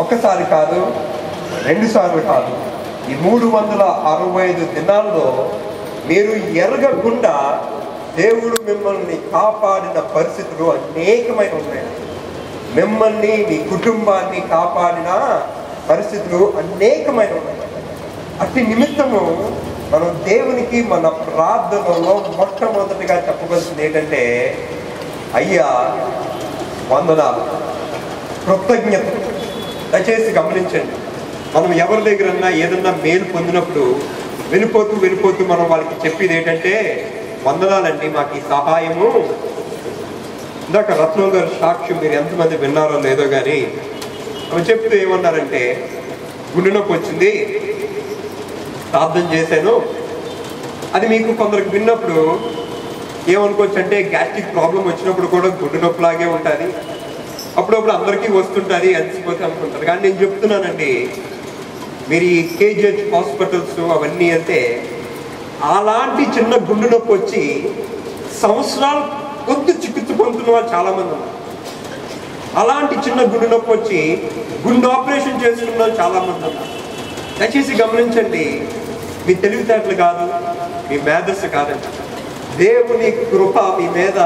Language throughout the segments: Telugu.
ఒక్కసారి కాదు రెండు సార్లు కాదు ఈ మూడు వందల అరవై ఐదు దినాల్లో మీరు ఎరగకుండా దేవుడు మిమ్మల్ని కాపాడిన పరిస్థితులు అనేకమైన ఉన్నాయి మిమ్మల్ని మీ కుటుంబాన్ని కాపాడిన పరిస్థితులు అనేకమైన ఉన్నాయి అట్టి నిమిత్తము మనం దేవునికి మన ప్రార్థనలో మొట్టమొదటిగా చెప్పవలసింది ఏంటంటే అయ్యా వందనాలు కృతజ్ఞత దయచేసి గమనించండి మనం ఎవరి దగ్గరన్నా ఏదన్నా మేలు పొందినప్పుడు వెళ్ళిపోతూ వెళ్ళిపోతూ మనం వాళ్ళకి చెప్పేది ఏంటంటే వందనాలండి మాకు ఈ సహాయము ఇందాక రత్నం గారి సాక్ష్యం మీరు ఎంతమంది విన్నారో లేదో కానీ అవి చెప్తూ ఏమన్నారంటే గుండె నొప్పి వచ్చింది ప్రార్థన చేశాను అది మీకు కొందరికి విన్నప్పుడు ఏమనుకోవచ్చు అంటే గ్యాస్ట్రిక్ ప్రాబ్లం వచ్చినప్పుడు కూడా గుండె నొప్పిలాగే ఉంటుంది అప్పుడప్పుడు అందరికీ వస్తుంటుంది అలసిపోతే అనుకుంటారు కానీ నేను చెప్తున్నానండి మీరు ఈ కేజీహెచ్ హాస్పిటల్స్ అవన్నీ అంటే అలాంటి చిన్న గుండె నొప్పి వచ్చి సంవత్సరాలు కొద్ది చికిత్స పొందుతున్న వాళ్ళు చాలా మంది ఉన్నారు అలాంటి చిన్న గుండె నొప్పి వచ్చి గుండె ఆపరేషన్ చేసుకున్న వాళ్ళు చాలా మంది ఉన్నారు దయచేసి గమనించండి మీ తెలివితేటలు కాదు మీ మేధస్సు కాదండి దేవుని కృప మీ మీద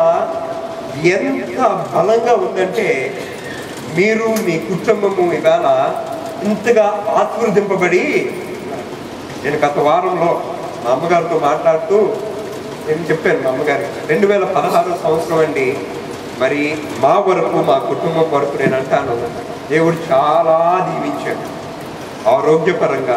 ఎంత బలంగా ఉందంటే మీరు మీ కుటుంబము ఇవాళ ఇంతగా ఆశీర్వదింపబడి నేను గత వారంలో మా అమ్మగారితో మాట్లాడుతూ నేను చెప్పాను మా అమ్మగారికి రెండు వేల పదహారు సంవత్సరం అండి మరి మా వరకు మా కుటుంబం వరకు నేను అంటాను దేవుడు చాలా దీవించాడు ఆరోగ్యపరంగా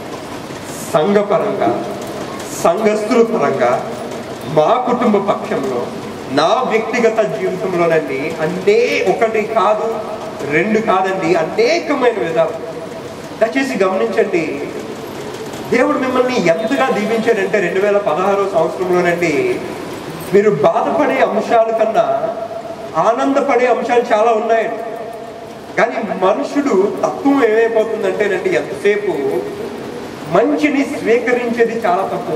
సంఘపరంగా సంఘస్థుల పరంగా మా కుటుంబ పక్షంలో నా వ్యక్తిగత జీవితంలోనండి అన్నీ ఒకటి కాదు రెండు కాదండి అనేకమైన విధాలు దయచేసి గమనించండి దేవుడు మిమ్మల్ని ఎంతగా దీవించాడంటే రెండు వేల పదహారో సంవత్సరంలోనండి మీరు బాధపడే అంశాల కన్నా ఆనందపడే అంశాలు చాలా ఉన్నాయండి కానీ మనుషుడు తత్వం ఏమైపోతుందంటేనండి ఎంతసేపు మంచిని స్వీకరించేది చాలా తక్కువ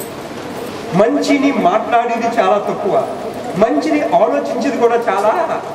మంచిని మాట్లాడేది చాలా తక్కువ మంచిని ఆలోచించేది కూడా చాలా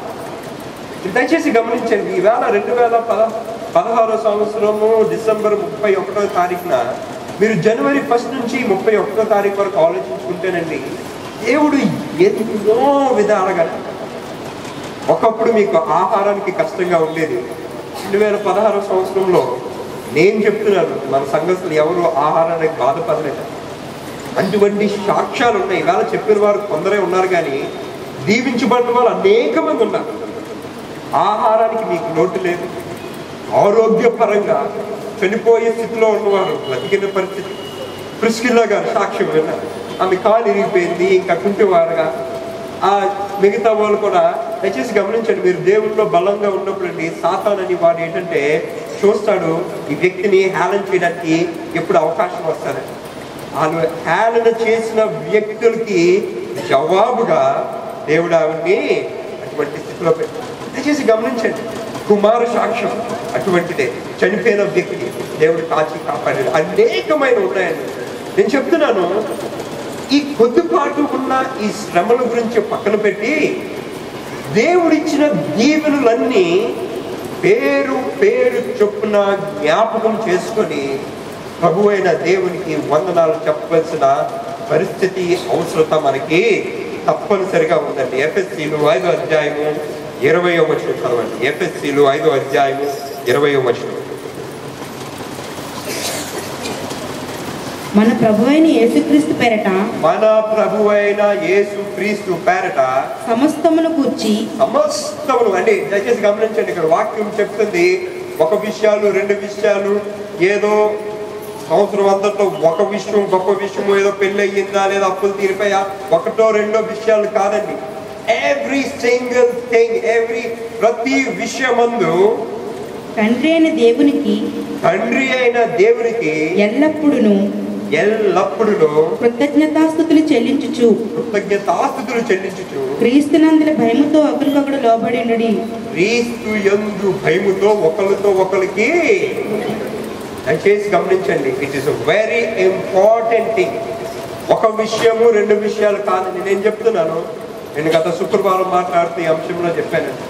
దయచేసి గమనించండి ఈవేళ రెండు వేల పద పదహారో సంవత్సరము డిసెంబర్ ముప్పై ఒకటో తారీఖున మీరు జనవరి ఫస్ట్ నుంచి ముప్పై ఒకటో తారీఖు వరకు ఆలోచించుకుంటేనండి దేవుడు ఎన్నో విధాలుగా ఒకప్పుడు మీకు ఆహారానికి కష్టంగా ఉండేది రెండు వేల పదహారు సంవత్సరంలో నేను చెప్తున్నాను మన సంఘస్థులు ఎవరు ఆహారానికి బాధపడలేదు అటువంటి సాక్ష్యాలు ఉన్నాయి ఇవాళ చెప్పిన వారు కొందరే ఉన్నారు కానీ దీవించబడిన వాళ్ళు అనేక మంది ఉన్నారు ఆహారానికి మీకు లోటు లేదు ఆరోగ్యపరంగా చనిపోయే స్థితిలో ఉన్నవారు బ్రతికిన పరిస్థితి ప్రిస్కిల్లా గారు సాక్ష్యం విన్నారు ఆమె కాలు ఇరిగిపోయింది ఇంకా కుంటివారుగా ఆ మిగతా వాళ్ళు కూడా దయచేసి గమనించండి మీరు దేవుల్లో బలంగా ఉన్నప్పుడు అండి సాతాన్ అని వాడు ఏంటంటే చూస్తాడు ఈ వ్యక్తిని హేళన చేయడానికి ఎప్పుడు అవకాశం వస్తుందని వాళ్ళు హేళన చేసిన వ్యక్తులకి జవాబుగా దేవుడు ఆవిడ్ని అటువంటి స్థితిలో పెట్టాడు దయచేసి గమనించండి కుమార సాక్ష్యం అటువంటిదే చనిపోయిన వ్యక్తి దేవుడు కాచి కాపాడాడు అనేకమైన ఉన్నాయండి నేను చెప్తున్నాను ఈ కొద్దిపాటు ఉన్న ఈ శ్రమల గురించి పక్కన పెట్టి దేవుడిచ్చిన దీవెనలన్నీ పేరు పేరు చొప్పున జ్ఞాపకం చేసుకొని ప్రభు అయిన దేవునికి వందనాలు చెప్పవలసిన పరిస్థితి అవసరత మనకి తప్పనిసరిగా ఉందండి ఎఫ్ఎస్సీలు ఐదో అధ్యాయము ఇరవయో వచనం చదవండి ఎఫ్ఎస్సీలు ఐదో అధ్యాయము ఇరవయో వచనం మన ప్రభు అయిన యేసుక్రీస్తు పేరట మన ప్రభు అయిన యేసు క్రీస్తు పేరట సమస్తమును కూర్చి సమస్తములు అండి దయచేసి గమనించండి ఇక్కడ వాక్యం చెప్తుంది ఒక విషయాలు రెండు విషయాలు ఏదో సంవత్సరం అంతట్లో ఒక విషయం గొప్ప విషయం ఏదో పెళ్ళి అయ్యిందా లేదా అప్పులు తీరిపోయా ఒకటో రెండో విషయాలు కాదండి ఎవ్రీ సింగిల్ థింగ్ ఎవ్రీ ప్రతి విషయమందు తండ్రి అయిన దేవునికి తండ్రి అయిన దేవునికి ఎల్లప్పుడును ఎల్లప్పుడూ కృతజ్ఞతాస్థుతులు చెల్లించుచు కృతజ్ఞతాస్థుతులు చెల్లించుచు క్రీస్తునందుల భయముతో ఒకరికొకడు లోబడి క్రీస్తు యందు భయముతో ఒకరితో ఒకరికి దయచేసి గమనించండి it is very important thing ఒక విషయము రెండు విషయాలు కాదని నేను చెప్తున్నాను నేను గత శుక్రవారం మాట్లాడుతూ ఈ అంశంలో చెప్పాను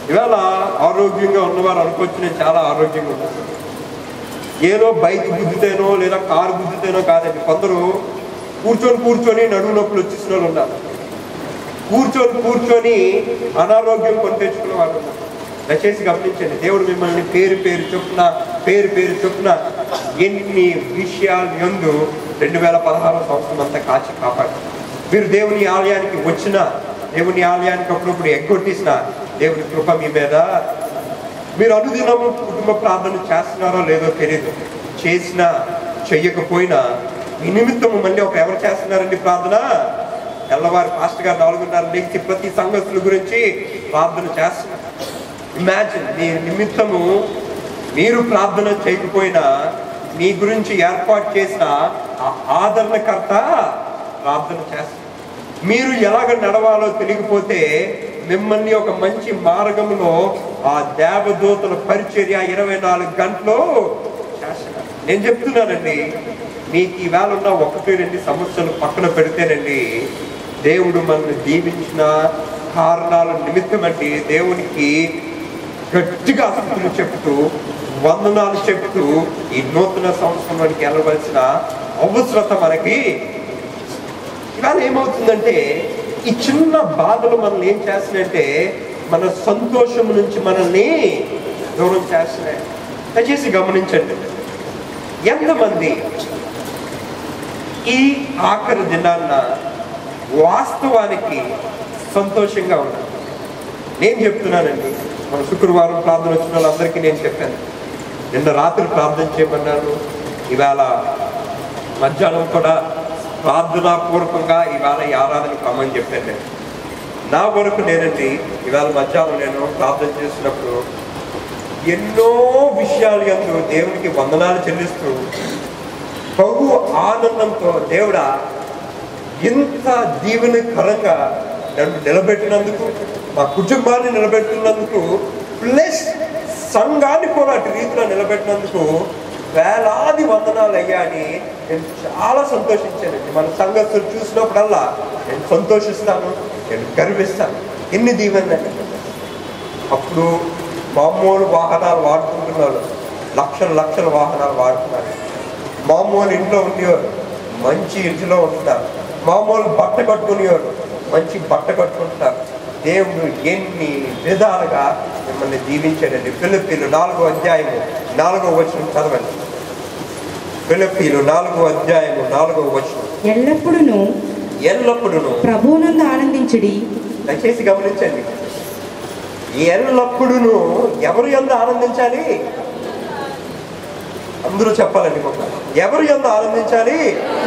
ఇవాళ ఆరోగ్యంగా ఉన్నవారు అనుకోవచ్చు నేను చాలా ఆరోగ్యంగా ఉన్నాను ఏదో బైక్ గుద్దితేనో లేదా కారు గుద్దితేనో కాదండి కొందరు కూర్చొని కూర్చొని నడుము నొప్పులు వచ్చేసిన వాళ్ళు ఉన్నారు కూర్చొని కూర్చొని అనారోగ్యం కొని తెచ్చుకున్న వాళ్ళు ఉన్నారు దయచేసి గమనించండి దేవుడు మిమ్మల్ని పేరు పేరు చొప్పున పేరు పేరు చొప్పున ఎన్ని విషయాలు ఎందు రెండు వేల పదహారు సంవత్సరం అంతా కాచి కాపాడు మీరు దేవుని ఆలయానికి వచ్చిన దేవుని ఆలయానికి అప్పుడప్పుడు ఎగ్గొట్టేసిన దేవుని కృప మీ మీద మీరు అనుదినము కుటుంబ ప్రార్థన చేస్తున్నారో లేదో తెలియదు చేసినా చెయ్యకపోయినా మీ నిమిత్తము మళ్ళీ ఒక ఎవరు చేస్తున్నారండి ప్రార్థన తెల్లవారు పాస్టర్ గారు నాలుగున్నర లేచి ప్రతి సంగతుల గురించి ప్రార్థన చేస్తున్నారు ఇమాజిన్ మీ నిమిత్తము మీరు ప్రార్థన చేయకపోయినా మీ గురించి ఏర్పాటు చేసిన ఆ ఆదరణకర్త ప్రార్థన చేస్తారు మీరు ఎలాగ నడవాలో తెలియకపోతే మిమ్మల్ని ఒక మంచి మార్గంలో ఆ దేవదూతల పరిచర్య ఇరవై నాలుగు గంటలు చేస్తున్నారు నేను చెప్తున్నానండి మీకు ఈవేళ ఉన్న ఒకటి రెండు సమస్యలు పక్కన పెడితేనండి దేవుడు మనల్ని దీవించిన కారణాల నిమిత్తం అండి దేవునికి గట్టిగా స్థుతులు చెప్తూ వందనాలు చెప్తూ ఈ నూతన సంవత్సరంలోనికి వెళ్ళవలసిన అవసరత మనకి ఇవాళ ఏమవుతుందంటే ఈ చిన్న బాధలు మనల్ని ఏం చేస్తున్నాయంటే మన సంతోషం నుంచి మనల్ని దూరం చేస్తున్నాయి దయచేసి గమనించండి ఎంతమంది ఈ ఆఖరి దినాన్న వాస్తవానికి సంతోషంగా ఉన్నారు నేను చెప్తున్నానండి మన శుక్రవారం ప్రార్థన వచ్చిన వాళ్ళందరికీ నేను చెప్పాను నిన్న రాత్రి ప్రార్థన చేయమన్నాను ఇవాళ మధ్యాహ్నం కూడా ప్రార్థనాపూర్వకంగా ఇవాళ ఈ ఆరాధనకు రమ్మని చెప్పాను నేను నా వరకు నేనండి ఇవాళ మధ్యాహ్నం నేను ప్రార్థన చేసినప్పుడు ఎన్నో విషయాలు ఎందు దేవునికి వందనాలు చెల్లిస్తూ బహు ఆనందంతో దేవుడా ఇంత దీవెనకరంగా నన్ను నిలబెట్టినందుకు మా కుటుంబాన్ని నిలబెట్టినందుకు ప్లస్ సంఘాన్ని కూడా అటు రీతిలో నిలబెట్టినందుకు వేలాది వందనాలు అయ్యా అని నేను చాలా సంతోషించానండి మన సంగతులు చూసినప్పుడల్లా నేను సంతోషిస్తాను నేను గర్విస్తాను ఎన్ని దీవెనండి అప్పుడు మామూలు వాహనాలు వాడుకుంటున్నారు లక్షల లక్షల వాహనాలు వాడుతున్నారు మామూలు ఇంట్లో ఉండేవారు మంచి ఇంటిలో ఉంటున్నారు మామూలు బట్ట కట్టుకునేవారు మంచి బట్ట కట్టుకుంటున్నారు దేవుడు ఎన్ని విధాలుగా మిమ్మల్ని దీవించాడండి ఫిలిప్పీలు నాలుగో అధ్యాయము నాలుగో వచనం చదవండి ఫిలిప్పీలు నాలుగో అధ్యాయము నాలుగో వచనం ఎల్లప్పుడూ ఎల్లప్పుడూ ప్రభువునందు ఆనందించుడి దయచేసి గమనించండి ఎల్లప్పుడూ ఎవరు ఎందు ఆనందించాలి అందరూ చెప్పాలండి మొక్క ఎవరు ఎందు ఆనందించాలి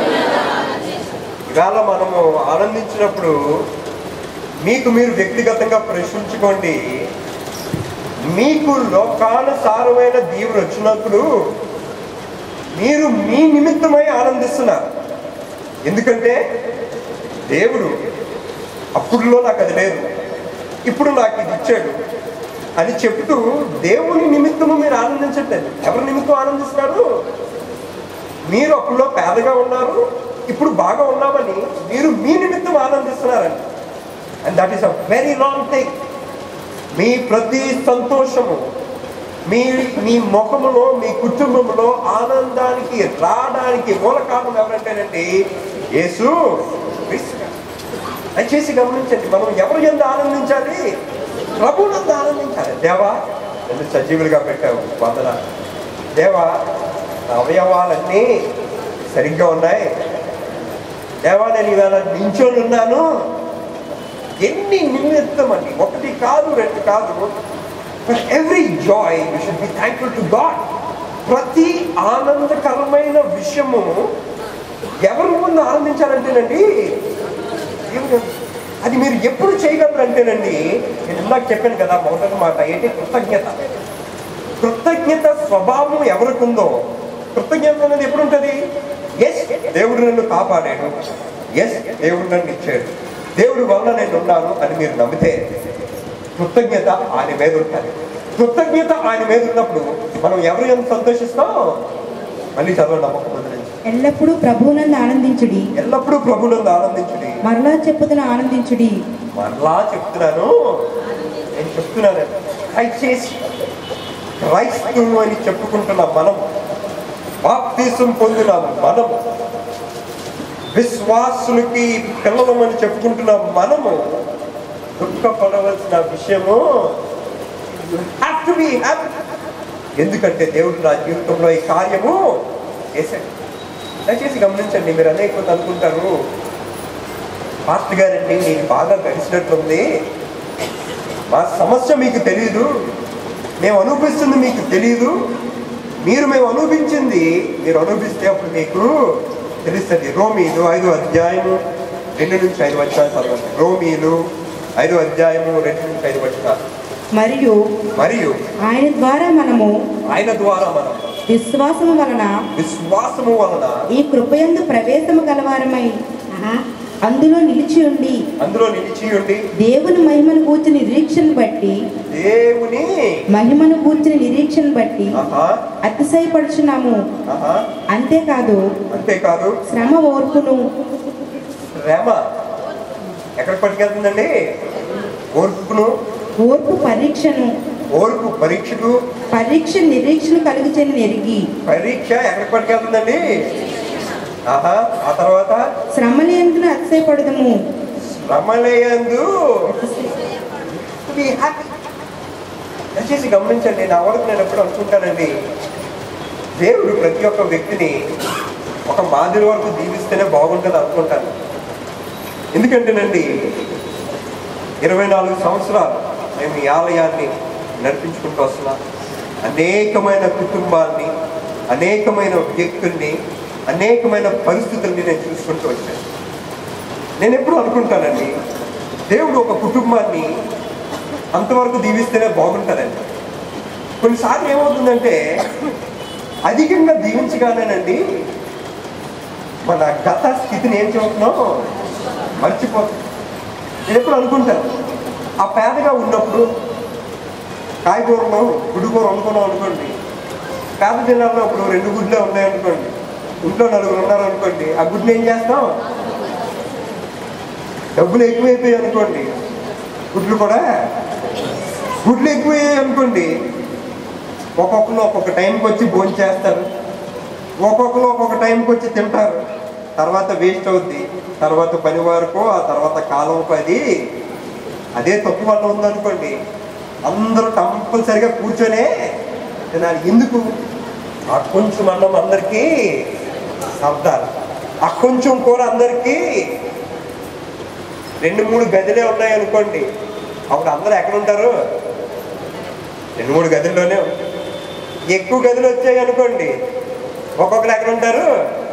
ఇవాళ మనము ఆనందించినప్పుడు మీకు మీరు వ్యక్తిగతంగా ప్రశ్నించుకోండి మీకు లోకానుసారమైన దీవులు వచ్చినప్పుడు మీరు మీ నిమిత్తమై ఆనందిస్తున్నారు ఎందుకంటే దేవుడు అప్పుడులో నాకు అది లేదు ఇప్పుడు నాకు ఇది ఇచ్చాడు అని చెప్తూ దేవుని నిమిత్తము మీరు ఆనందించట్లేదు ఎవరి నిమిత్తం ఆనందిస్తున్నారు మీరు అప్పుడులో పేదగా ఉన్నారు ఇప్పుడు బాగా ఉన్నామని మీరు మీ నిమిత్తం ఆనందిస్తున్నారండి and that is a very long thing మీ ప్రతి సంతోషము మీ మీ ముఖములో మీ కుటుంబంలో ఆనందానికి రావడానికి మూల కారణం ఎవరంటేనండి యేసు క్రీస్తు గారు. దయచేసి గమనించండి మనం ఎవరు ఎంత ఆనందించాలి ప్రభునంత ఆనందించాలి దేవా నన్ను సజీవులుగా పెట్టావు వందన దేవా నా అవయవాలన్నీ సరిగ్గా ఉన్నాయి దేవా నేను ఇవాళ నించొని ఉన్నాను ఎన్ని నిమిత్తం అండి ఒకటి కాదు రెండు కాదు for every joy you should be thankful to God ప్రతి ఆనందకరమైన విషయము ఎవరి ముందు ఆనందించాలంటేనండి దేవుడు అది మీరు ఎప్పుడు చేయగలరు అంటేనండి నేను ఇందాక చెప్పాను కదా మొదటి మాట ఏంటి కృతజ్ఞత కృతజ్ఞత స్వభావం ఎవరికి ఉందో కృతజ్ఞత అనేది ఎప్పుడు ఉంటుంది ఎస్ దేవుడు నన్ను కాపాడాడు ఎస్ దేవుడు నన్ను ఇచ్చాడు దేవుడి వల్ల నేను ఉన్నాను అని మీరు నమ్మితే కృతజ్ఞత ఆయన మీద ఉంటుంది కృతజ్ఞత ఆయన మీద ఉన్నప్పుడు మనం ఎవరు ఎంత సంతోషిస్తాం మళ్ళీ చదవండి నమ్మకం మంది నుంచి ఎల్లప్పుడూ ప్రభువునందు ఆనందించుడి ఎల్లప్పుడూ ప్రభునందు ఆనందించుడి మరలా చెప్పుతున్న ఆనందించుడి మరలా చెప్తున్నాను నేను చెప్తున్నాను దయచేసి క్రైస్తవులు అని చెప్పుకుంటున్న మనం బాప్తీసం పొందిన మనం విశ్వాసులకి పిల్లలమని చెప్పుకుంటున్న మనము దుఃఖపడవలసిన విషయము హ్యావ్ టు బి హ్యాపీ ఎందుకంటే దేవుడు నా జీవితంలో ఈ కార్యము చేశాడు దయచేసి గమనించండి మీరు అనేక మంది అనుకుంటారు పాస్టర్ గారండి నేను బాగా గడిచినట్టుంది మా సమస్య మీకు తెలియదు మేము అనుభవిస్తుంది మీకు తెలియదు మీరు మేము అనుభవించింది మీరు అనుభవిస్తే అప్పుడు మీకు తెలుస్తుంది రోమీలు ఐదు అధ్యాయము రెండు నుంచి ఐదు వచ్చినాలు చదవండి రోమీలు ఐదు అధ్యాయము రెండు నుంచి ఐదు వచ్చినాలు మరియు మరియు ఆయన ద్వారా మనము ఆయన ద్వారా మనం విశ్వాసము వలన విశ్వాసము వలన ఈ కృపయందు ప్రవేశము గలవారమై అందులో నిలిచి ఉండి అందులో నిలిచి ఉండి దేవుని మహిమను కూర్చుని నిరీక్షణ బట్టి దేవుని మహిమను కూర్చుని నిరీక్షణ బట్టి ఆహా అతిశయపడుచున్నాము ఆహా అంతేకాదు అంతేకాదు శ్రమ ఓర్పును ప్రేమ ఎక్కడికి పట్టుకెళ్తుందండి ఓర్పును ఓర్పు పరీక్షను ఓర్పు పరీక్షకు పరీక్ష నిరీక్షణ కలుగుచని నెరిగి పరీక్ష ఎక్కడికి పట్టుకెళ్తుందండి ఆహా ఆ తర్వాత శ్రమలేందున అతిశయపడదము శ్రమలేయందు be happy. దయచేసి గమనించండి నా వరకు నేను ఎప్పుడు అనుకుంటానండి దేవుడు ప్రతి ఒక్క వ్యక్తిని ఒక మాదిరి వరకు దీవిస్తేనే బాగుంటుంది అనుకుంటాను ఎందుకంటేనండి ఇరవై నాలుగు సంవత్సరాలు మేము ఈ ఆలయాన్ని నడిపించుకుంటూ వస్తున్నాం అనేకమైన కుటుంబాన్ని అనేకమైన వ్యక్తుల్ని అనేకమైన పరిస్థితుల్ని నేను చూసుకుంటూ వచ్చాను నేను ఎప్పుడు అనుకుంటానండి దేవుడు ఒక కుటుంబాన్ని అంతవరకు దీవిస్తేనే బాగుంటుందండి కొన్నిసార్లు ఏమవుతుందంటే అధికంగా దీవించగానేనండి మన గత స్థితిని ఏం చెబుతున్నాం మర్చిపోతాం నేను ఎప్పుడు అనుకుంటాను ఆ పేదగా ఉన్నప్పుడు కాయగూరలు గుడికూర వండుకున్నాం అనుకోండి పేద దినాల్లో ఇప్పుడు రెండు గుడ్లే ఉన్నాయనుకోండి ఇంట్లో నలుగురు ఉన్నారు అనుకోండి ఆ గుడ్లు ఏం చేస్తాం డబ్బులు ఎక్కువైపోయాయి అనుకోండి గుడ్లు కూడా గుడ్లు ఎక్కువయ్యాయి అనుకోండి ఒక్కొక్కరు ఒక్కొక్క టైంకి వచ్చి భోజనం చేస్తారు ఒక్కొక్కరు ఒక్కొక్క టైంకి వచ్చి తింటారు తర్వాత వేస్ట్ అవుద్ది తర్వాత పని వరకు ఆ తర్వాత కాలం పది అదే తప్పు వల్ల ఉందనుకోండి అందరూ కంపల్సరిగా కూర్చొనే తినాలి ఎందుకు ఆ కొంచెం అన్నం అందరికీ సర్దాలి ఆ కొంచెం కూర అందరికీ రెండు మూడు గదిలే ఉన్నాయి అనుకోండి అప్పుడు అందరూ ఎక్కడ ఉంటారు రెండు మూడు గదుల్లోనే ఉంటారు. ఎక్కువ గదులు వచ్చాయి అనుకోండి ఒక్కొక్కరు ఎక్కడ ఉంటారు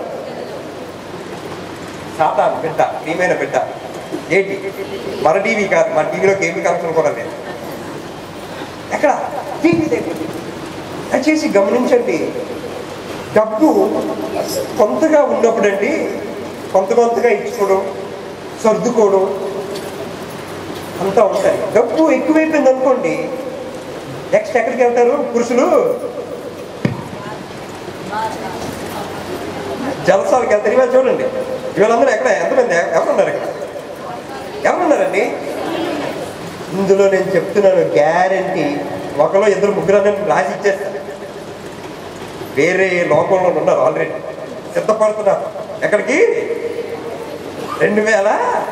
సాతాను బిడ్డ ప్రియమైన బిడ్డ ఏంటి మన టీవీ కాదు మన టీవీలోకి ఏమి కనెక్షన్ కూడా లేదు ఎక్కడ టీవీ దగ్గర దయచేసి గమనించండి డబ్బు కొంతగా ఉన్నప్పుడండి కొంత కొంతగా ఇచ్చుకోవడం సర్దుకోవడం అంతా ఉంటాయి డబ్బు ఎక్కువైపోయింది అనుకోండి నెక్స్ట్ ఎక్కడికి వెళ్తారు పురుషులు జలసాలకు వెళ్తారు ఇవాళ చూడండి వీళ్ళందరూ ఎక్కడ ఎంతమంది ఎవరున్నారు ఇక్కడ ఎవరున్నారండి ఇందులో నేను చెప్తున్నాను గ్యారంటీ ఒకలో ఇద్దరు ముగ్గురు అని రాసి ఇచ్చేస్తారు వేరే లోకంలో ఉన్నారు ఆల్రెడీ సిద్ధపడుతున్నారు ఎక్కడికి రెండు వేల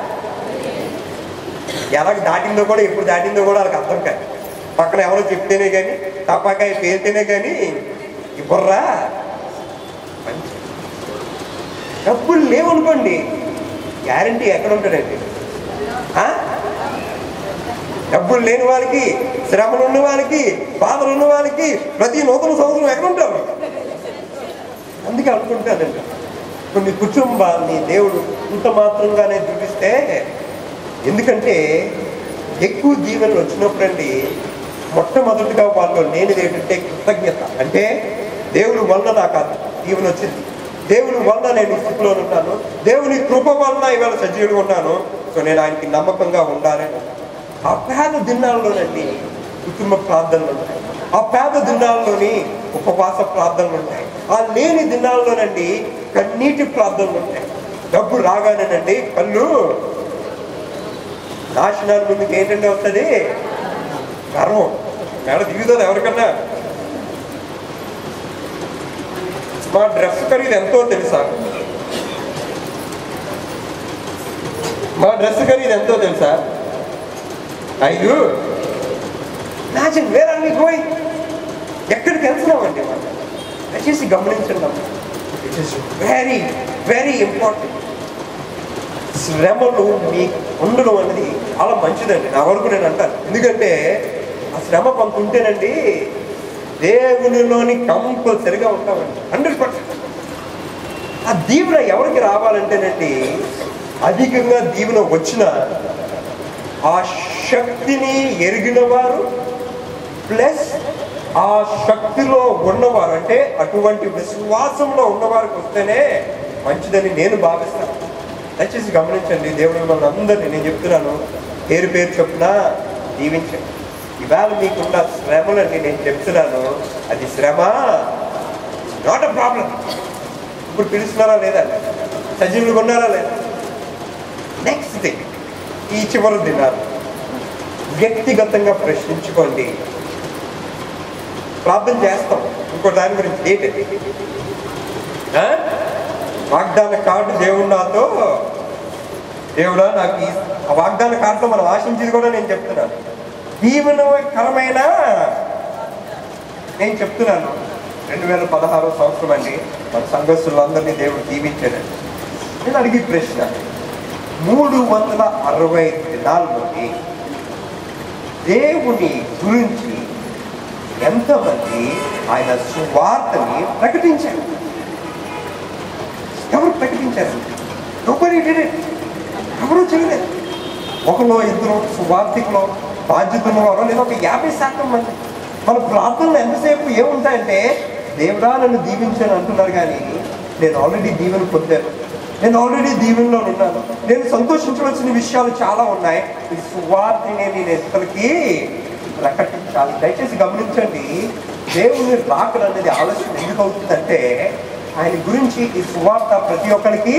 ఎలా దాటిందో కూడా ఎప్పుడు దాటిందో కూడా వాళ్ళకి అర్థం కాదు పక్కన ఎవరో చెప్తేనే కానీ తప్పకాయ పేరితేనే కానీ ఈ బుర్ర మంచి డబ్బులు లేవనుకోండి గ్యారంటీ ఎక్కడ ఉంటాడండి ఆ? డబ్బులు లేని వాళ్ళకి శ్రమలు ఉన్న వాళ్ళకి బాధలు ఉన్న వాళ్ళకి ప్రతి నూతన సంవత్సరం ఎక్కడ ఉంటారు అందుకే అనుకుంటానండి కొన్ని కుటుంబాన్ని దేవుడు ఇంత మాత్రంగానే చూపిస్తే ఎందుకంటే ఎక్కువ దీవెనలు వచ్చినప్పుడండి మొట్టమొదటిగా వాళ్ళు లేనిది ఏంటంటే కృతజ్ఞత అంటే దేవుని వల్ల నాకు ఆ దీవెన వచ్చింది దేవుని వల్ల నేను ఈ స్థితిలో ఉన్నాను దేవుని కృప వల్ల ఇవాళ సజీవుడు ఉన్నాను సో నేను ఆయనకి నమ్మకంగా ఉండాలని ఆ పేద దినాల్లోనండి కుటుంబ ప్రార్థనలు ఉంటాయి ఆ పేద దినాల్లోని ఉపవాస ప్రార్థనలు ఉంటాయి ఆ లేని దినాల్లోనండి కన్నీటి ప్రార్థనలు ఉంటాయి డబ్బు రాగానేనండి కళ్ళు నాశనాల ముందుకు ఏంటంటే వస్తుంది గర్వం మేడ దిగుతుంది ఎవరికన్నా మా డ్రెస్ ఖరీదు ఎంతో తెలుసా మా డ్రెస్ ఖరీదు ఎంతో తెలుసా అయ్యో imagine where are we going ఎక్కడికి వెళ్తున్నామండి మనం దయచేసి గమనించండి it is very very important శ్రమలు మీకు ఉండడం అనేది చాలా మంచిదండి నా వరకు నేను అంటాను ఎందుకంటే ఆ శ్రమ కొంత ఉంటేనండి దేవునిలోని కంపల్సరిగా ఉంటామండి హండ్రెడ్ పర్సెంట్ ఆ దీవెన ఎవరికి రావాలంటేనండి అధికంగా దీవెన వచ్చిన ఆ శక్తిని ఎరిగిన వారు ప్లస్ ఆ శక్తిలో ఉన్నవారు అంటే అటువంటి విశ్వాసంలో ఉన్నవారికి వస్తేనే మంచిదని నేను భావిస్తాను దయచేసి గమనించండి దేవుడు మిమ్మల్ని అందరినీ నేను చెప్తున్నాను పేరు పేరు చొప్పున దీవించండి ఇవాళ మీకున్న శ్రమలని నేను చెప్తున్నాను అది శ్రమ నాట్ అ ప్రాబ్లం ఇప్పుడు పిలుస్తున్నారా లేదా సజీవులు ఉన్నారా లేదా నెక్స్ట్ థింగ్ ఈ చివరి దినాలు వ్యక్తిగతంగా ప్రశ్నించుకోండి ప్రార్థన చేస్తాం ఇంకో దాని గురించి ఏంటి ఆ? వాగ్దాన కార్డు దేవుడు నాతో దేవుడా నాకు ఈ ఆ వాగ్దాన కార్డులో మనం ఆశించేది కూడా నేను చెప్తున్నాను దీవెనకరమైన నేను చెప్తున్నాను రెండు వేల పదహారో సంవత్సరం అండి మన సంఘస్థులందరినీ దేవుడు దీవించాడండి నేను అడిగి ప్రశ్న మూడు వందల అరవై దినాల్లోని దేవుని గురించి ఎంతమంది ఆయన సువార్తని ప్రకటించారు ఎవరు ప్రకటించారు నోబడి డిడ్ ఇట్ ఎవరు చేయలేదు ఒకలో ఇద్దరు సువార్థికులు బాధ్యతలు వారు లేదా ఒక యాభై శాతం మంది మన ప్రార్థనలు ఎంతసేపు ఏముంటాయంటే దేవుడా నన్ను దీవించాను అంటున్నారు కానీ నేను ఆల్రెడీ దీవెన పొందాను నేను ఆల్రెడీ దీవెనలో ఉన్నాను నేను సంతోషించవలసిన విషయాలు చాలా ఉన్నాయి ఈ సువార్తని నేను ఇతరులకి ప్రకటించాలి దయచేసి గమనించండి దేవుని రాకడ అనేది ఆలస్యం ఎందుకు అవుతుందంటే ఆయన గురించి ఈ సువార్త ప్రతి ఒక్కరికి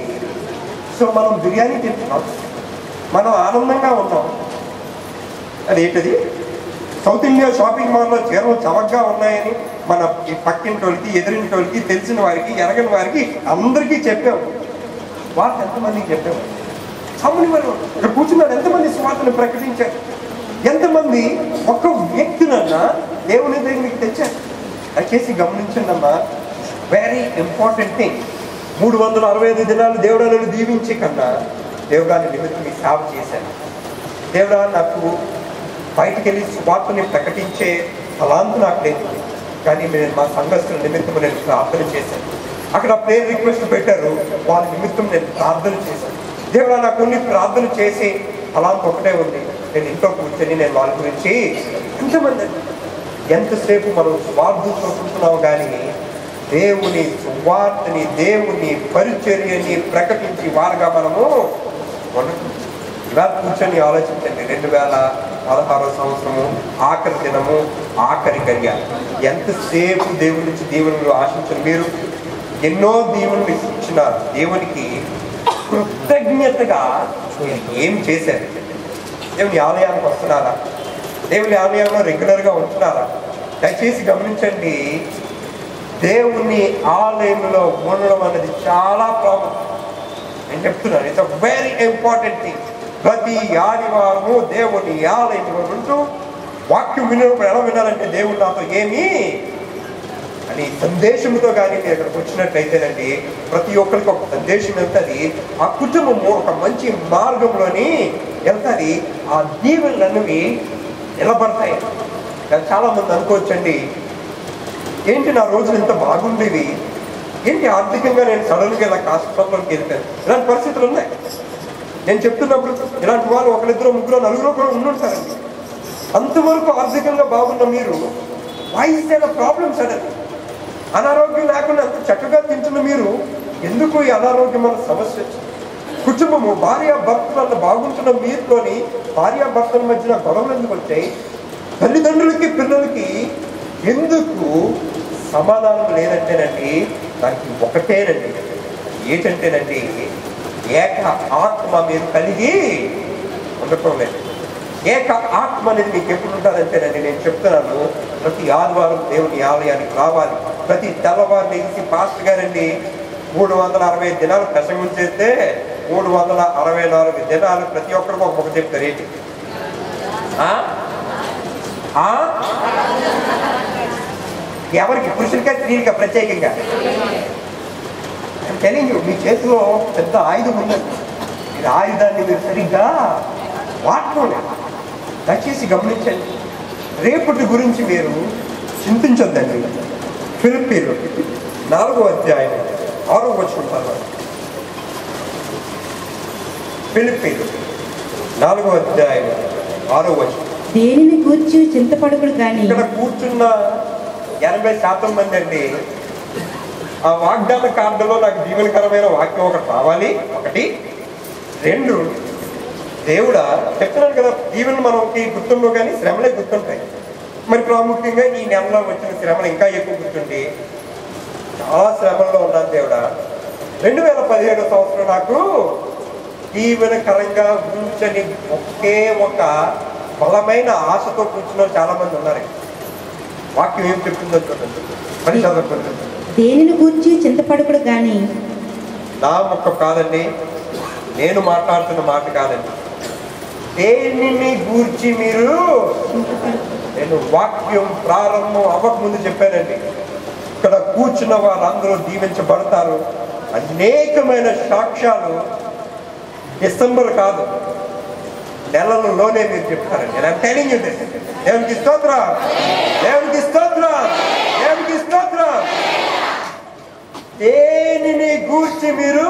సో మనం బిర్యానీ తింటున్నాం మనం ఆనందంగా ఉన్నాం అదేంటది సౌత్ ఇండియా షాపింగ్ మాల్లో చీరలు చవకగా ఉన్నాయని మన ఈ పక్కింటి వాళ్ళకి ఎదురింటి వాళ్ళకి తెలిసిన వారికి ఎరగని వారికి అందరికీ చెప్పాము వార్త ఎంతమందికి చెప్పాము సమ్మని మరి ఇక్కడ కూర్చున్నాడు ఎంతమంది స్వార్థను ప్రకటించారు ఎంతమంది ఒక్క వ్యక్తినన్నా దేవుని దగ్గరికి తెచ్చారు దయచేసి గమనించండి అమ్మా వెరీ ఇంపార్టెంట్ థింగ్ మూడు వందల అరవై ఐదు దినాలు దేవుడా నన్ను దీవించి కన్నా దేవుడాన్ని నిమిత్తం ఈ సేవ చేశాను దేవుడా నాకు బయటికి వెళ్ళి సువార్తని ప్రకటించే తలాంతు నాకు లేదు కానీ నేను మా సంఘస్థుల నిమిత్తం నేను ప్రార్థన చేశాను అక్కడ ప్రేయర్ రిక్వెస్ట్ పెట్టారు వాళ్ళ నిమిత్తం నేను ప్రార్థన చేశాను దేవుడా నాకు కొన్ని ప్రార్థన చేసి తలాంతు ఒకటే ఉంది నేను ఇంట్లో కూర్చొని నేను వాళ్ళ గురించి ఎంతమంది అండి? ఎంతసేపు మనం స్వార్థం చూసుకుంటున్నాం కానీ దేవుని సువార్తని దేవుని పరిచర్యని ప్రకటించి వారుగా మనము ఉండకూడదు ఇవాళ కూర్చొని ఆలోచించండి రెండు వేల పదహారో సంవత్సరము ఆఖరి దినము ఆఖరి గడియ ఎంతసేపు దేవుని నుంచి దీవెనలు ఆశించిన మీరు ఎన్నో దీవెనలు ఇచ్చినారు దేవునికి కృతజ్ఞతగా మీరు ఏం చేశారు దేవుని ఆలయానికి వస్తున్నారా దేవుని ఆలయంలో రెగ్యులర్గా ఉంటున్నారా దయచేసి గమనించండి దేవుని ఆలయంలో ఉండడం అనేది చాలా ప్రాముఖ్యం నేను చెప్తున్నాను ఇట్స్ వెరీ ఇంపార్టెంట్ థింగ్ ప్రతి ఆదివారము దేవుని ఆలయంలో ఉంటూ వాక్యం వినప్పుడు ఎలా వినాలంటే దేవుడు నాతో ఏమి అని సందేశంతో కానీ మీరు ఇక్కడికి వచ్చినట్లయితేనండి ప్రతి ఒక్కరికి ఒక సందేశం వెళ్తుంది ఆ కుటుంబము ఒక మంచి మార్గంలోని వెళ్తుంది ఆ దీవెనలు అనేవి నిలబడతాయి కానీ చాలా మంది అనుకోవచ్చండి ఏంటి నా రోజులు ఇంత బాగుండేవి ఏంటి ఆర్థికంగా నేను సడన్గా ఇలా హాస్పిటల్లోకి వెళ్ళిపోయాను ఇలాంటి పరిస్థితులు ఉన్నాయి నేను చెప్తున్నప్పుడు ఇలాంటి వాళ్ళు ఒకరిద్దరు ముగ్గురు నలుగురు కూడా ఉండుంటారండి అంతవరకు ఆర్థికంగా బాగున్న మీరు వాయిస్ ప్రాబ్లం సడన్ అనారోగ్యం లేకుండా అంత చక్కగా తింటున్న మీరు ఎందుకు ఈ అనారోగ్యమైన సమస్య వచ్చింది? కుటుంబము భార్య భర్తలు బాగుంటున్న మీరుతోని భార్య భర్తల మధ్యన గొడవలు ఎందుకు వచ్చాయి తల్లిదండ్రులకి పిల్లలకి ఎందుకు సమాధానం లేదంటేనండి దానికి ఒకటేనండి ఏంటంటేనండి ఏక ఆత్మ మీరు కలిగి ఉండటం లేదు ఏక ఆత్మ అనేది మీకు ఎప్పుడు ఉంటుందంటేనండి నేను చెప్తున్నాను ప్రతి ఆదివారం దేవుని ఆలయానికి రావాలి ప్రతి తెల్లవారు లేచి పాస్టర్ గారండి మూడు వందల అరవై దినాలు ప్రసంగం చేస్తే మూడు వందల అరవై నాలుగు దినాలు ప్రతి ఒక్కరికి ఒక మొక్క చెప్తారు ఏంటి ఆ? ఆ? ఎవరికి పురుషులకే స్త్రీలకా ప్రత్యేకంగా తెలియదు మీ చేతిలో పెద్ద ఆయుధం ఉన్నది మీరు ఆయుధాన్ని మీరు సరిగ్గా వాడుకోండి దయచేసి గమనించండి రేపటి గురించి మీరు చింతించొద్దండి ఫిలిప్పీలు నాలుగో అధ్యాయం ఆరో వచ్చిన తర్వాత ఫిలిప్పీలు నాలుగో అధ్యాయం ఆరో వచ్చిన దేనిని గూర్చి చింతపడకుడు గాని ఇక్కడ కూర్చున్న ఎనభై శాతం మంది అండి ఆ వాగ్దాన కార్డులో నాకు జీవనకరమైన వాక్యం ఒకటి రావాలి ఒకటి రెండు దేవుడా చెప్తున్నాను కదా ఈవెన్ మనకి గుర్తుండవు కానీ శ్రమలే గుర్తుంటాయి మరి ప్రాముఖ్యంగా ఈ నెలలో వచ్చిన శ్రమలు ఇంకా ఎక్కువ గుర్తుండి చాలా శ్రమల్లో ఉన్నాను దేవుడా రెండు వేల పదిహేడు సంవత్సరం నాకు దీవెనకరంగా ఉంచని ఒకే ఒక బలమైన ఆశతో కూర్చున్న చాలా మంది ఉన్నారు వాక్యం ఏం చెప్తుందో చూడండి మరి చదవకండి దేనిని గూర్చి చింతపడకుడు గాని నా మొక్క కాదండి నేను మాట్లాడుతున్న మాట కాదండి దేనిని గూర్చి మీరు నేను వాక్యం ప్రారంభం అవ్వకముందు చెప్పానండి ఇక్కడ కూర్చున్న వారందరూ దీవించబడతారు అనేకమైన సాక్ష్యాలు డిసెంబర్ కాదు నెలలలోనే మీరు చెప్తారండి నేను టెలింగ్ యూ దిస్ దేవునికి స్తోత్రం దేవునికి స్తోత్రం దేవునికి స్తోత్రం దేనిని గూర్చి మీరు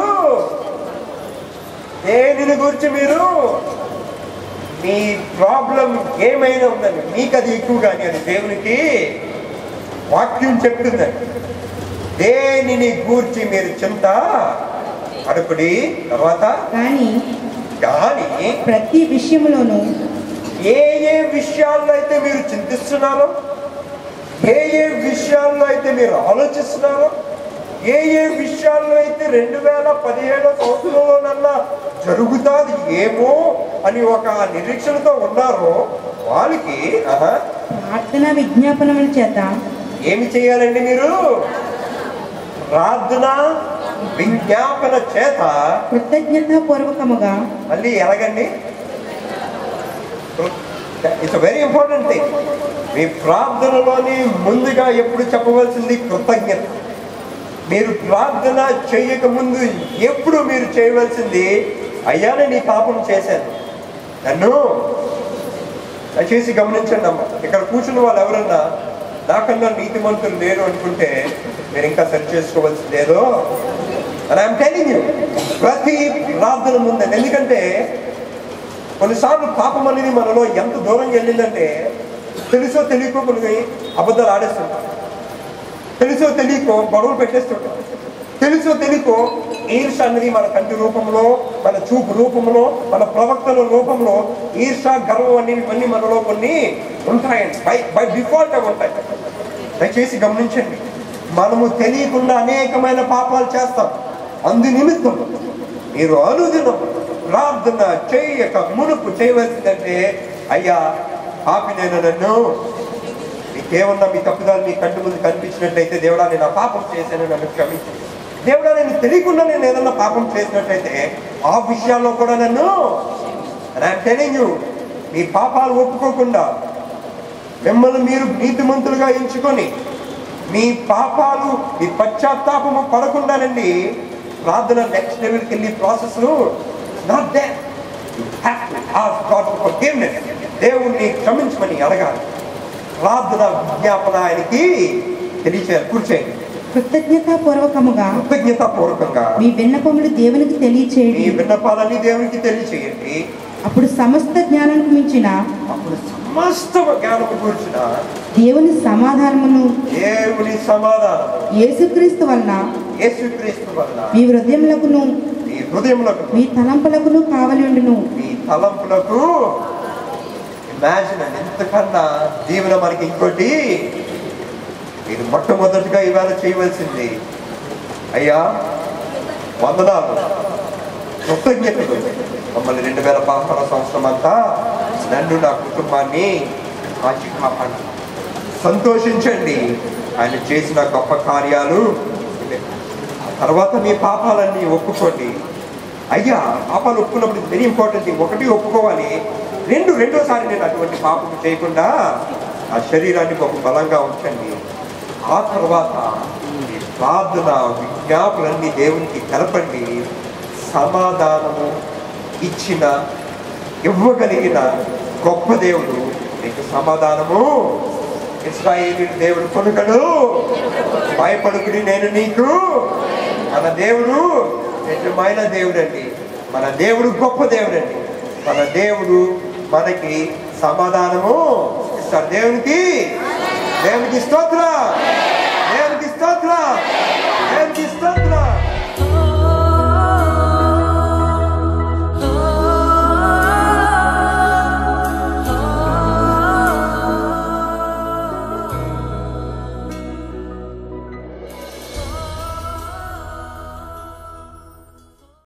దేనిని గూర్చి మీరు మీ ప్రాబ్లం ఏమైనా ఉందండి మీకు అది ఎక్కువ కానీ అది దేవునికి వాక్యం చెప్తుందండి దేనిని గూర్చి మీరు చింత అడుపుడి తర్వాత కానీ కానీ ప్రతి విషయములోనూ ఏ ఏ విషయాల్లో అయితే మీరు చింతిస్తున్నారో ఏ ఏ విషయాల్లో అయితే మీరు ఆలోచిస్తున్నారో ఏ ఏ విషయాల్లో అయితే రెండు వేల పదిహేడో సంవత్సరంలోనన్నా జరుగుతుంది ఏమో అని ఒక నిరీక్షణతో ఉన్నారో వాళ్ళకి ఆహా, ప్రార్థన విజ్ఞాపనముల చేత ఏమి చేయాలండి మీరు ప్రార్థన విజ్ఞాపన చేత కృతజ్ఞతా పూర్వకముగా మళ్ళీ ఎలాగండి ఇట్స్ వెరీ ఇంపార్టెంట్ థింగ్ మీ ప్రార్థనలోని ముందుగా ఎప్పుడు చెప్పవలసింది కృతజ్ఞత మీరు ప్రార్థన చేయక ముందు ఎప్పుడు మీరు చేయవలసింది అయ్యా నేను ఈ పాపం చేశాను నన్ను దయచేసి గమనించండి అమ్మ ఇక్కడ కూర్చున్న వాళ్ళు ఎవరన్నా నాకన్నా నీతిమంతులు లేరు అనుకుంటే మీరు ఇంకా సరి చేసుకోవాల్సింది ఏదో అని ఐఎమ్ టెలింగ్ యూ ప్రతి ప్రార్థన ముందండి ఎందుకంటే కొన్నిసార్లు పాపం అనేది మనలో ఎంత దూరం వెళ్ళిందంటే తెలుసో తెలియకో కొన్ని అబద్ధాలు ఆడేస్తుంటాం తెలుసో తెలియకో గొడవలు పెట్టేస్తుంటాం తెలుసో తెలియకో ఈర్ష అనేది మన కంటి రూపంలో మన చూపు రూపంలో మన ప్రవక్తల రూపంలో ఈర్ష గర్వం అనేవి ఇవన్నీ మనలో కొన్ని ఉంటాయండి బై బై డిఫాల్ట్ అవి ఉంటాయి దయచేసి గమనించండి మనము తెలియకుండా అనేకమైన పాపాలు చేస్తాం అందు నిమిత్తం మీరు అనుదినం ప్రార్థన చేయక మునుపు చేయవలసిందంటే అయ్యా పాపి నేను నన్ను మీకేమన్నా మీ తప్పుదాలు మీ కంటి ముందు కనిపించినట్లయితే దేవుడా నేను ఆ పాపం చేశాను నన్ను క్షమించు దేవుడా నేను తెలియకుండా నేను ఏదన్నా పాపం చేసినట్లయితే ఆ విషయాల్లో కూడా నన్ను టెలింగ్ యూ మీ పాపాలు ఒప్పుకోకుండా మిమ్మల్ని మీరు నీతిమంతులుగా ఎంచుకొని మీ పాపాలు మీ పశ్చాత్తాపము పడకుండానండి ప్రార్థన నెక్స్ట్ లెవెల్కి వెళ్ళి ప్రాసెస్ నాట్ దే దేవుణ్ణి క్షమించమని అడగాలి ప్రార్థన విజ్ఞాపన ఆయనకి తెలియచేయాలి కూర్చేయండి కృతజ్ఞతా పూర్వకముగా కృతజ్ఞత పూర్వకంగా మీ విన్నపములు దేవునికి మీ తెలియచేయండి విన్నపాలని దేవునికి తెలియచేయండి అప్పుడు సమస్త జ్ఞానానికి మించిన అప్పుడు సమస్త జ్ఞానము కూర్చున్న దేవుని సమాధానమును దేవుని సమాధానం యేసుక్రీస్తు వలన యేసుక్రీస్తు వల్ల మీ హృదయములకును మీ హృదయములకు మీ తలంపులకును కావలి ఉండును మీ తలంపులకు ఇమాజిన్ అండి ఎంతకన్నా దీవెన మనకి ఇంకోటి మీరు మొట్టమొదటిగా ఇవాళ చేయవలసింది అయ్యా వందనాలు కృతజ్ఞతలు మమ్మల్ని రెండు వేల పదహారు సంవత్సరం అంతా నన్ను నా కుటుంబాన్ని కాచి కాపాడు సంతోషించండి ఆయన చేసిన గొప్ప కార్యాలు ఇవే. ఆ తర్వాత మీ పాపాలన్నీ ఒప్పుకోండి అయ్యా పాపాలు ఒప్పుకున్నప్పుడు వెరీ ఇంపార్టెంట్ ఒకటి ఒప్పుకోవాలి రెండు రెండోసారి నేను అటువంటి పాపం చేయకుండా ఆ శరీరాన్ని ఒక బలంగా ఉంచండి ఆ తర్వాత మీ ప్రార్థన విజ్ఞాపనలన్నీ దేవునికి తెలపండి సమాధానము ఇచ్చిన ఇవ్వగలిగిన గొప్ప దేవుడు నీకు సమాధానము ఇస్రాయేలు దేవుడు కొనుకడు భయపడుకుని నేను నీకు మన దేవుడు నిజమైన దేవుడండి మన దేవుడు గొప్ప దేవుడండి మన దేవుడు మనకి సమాధానము ఇస్తాడు దేవునికి దేవునికి స్తోత్రం